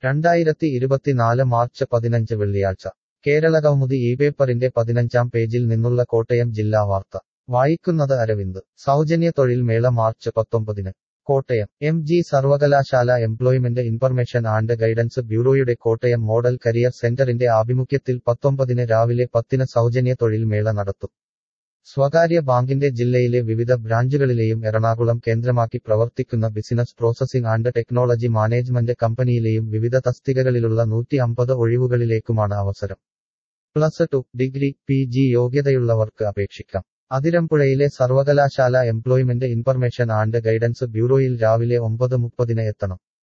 രണ്ടായിരത്തി ഇരുപത്തിനാല് മാർച്ച് പതിനഞ്ച് വെള്ളിയാഴ്ച കേരളകൗമുദി ഈ പേപ്പറിന്റെ പതിനഞ്ചാം പേജിൽ നിന്നുള്ള കോട്ടയം ജില്ലാ വാർത്ത വായിക്കുന്നത് അരവിന്ദ് സൗജന്യ തൊഴിൽ മേള മാർച്ച് പത്തൊമ്പതിന് കോട്ടയം എം ജി സർവകലാശാല എംപ്ലോയ്മെന്റ് ഇൻഫർമേഷൻ ആൻഡ് ഗൈഡൻസ് ബ്യൂറോയുടെ കോട്ടയം മോഡൽ കരിയർ സെന്ററിന്റെ ആഭിമുഖ്യത്തിൽ പത്തൊമ്പതിന് രാവിലെ പത്തിന് സൗജന്യ തൊഴിൽ മേള നടത്തും സ്വകാര്യ ബാങ്കിന്റെ ജില്ലയിലെ വിവിധ ബ്രാഞ്ചുകളിലെയും എറണാകുളം കേന്ദ്രമാക്കി പ്രവർത്തിക്കുന്ന business processing and technology management കമ്പനിയിലെയും വിവിധ തസ്തികകളിലുള്ള നൂറ്റി അമ്പത് ഒഴിവുകളിലേക്കുമാണ് അവസരം plus two degree P G യോഗ്യതയുള്ളവർക്ക് അപേക്ഷിക്കാം അതിരമ്പുഴയിലെ സർവകലാശാല എംപ്ലോയ്മെന്റ് ഇൻഫർമേഷൻ ആൻഡ് ഗൈഡൻസ് ബ്യൂറോയിൽ രാവിലെ ഒമ്പത് മുപ്പതിന് എത്തണം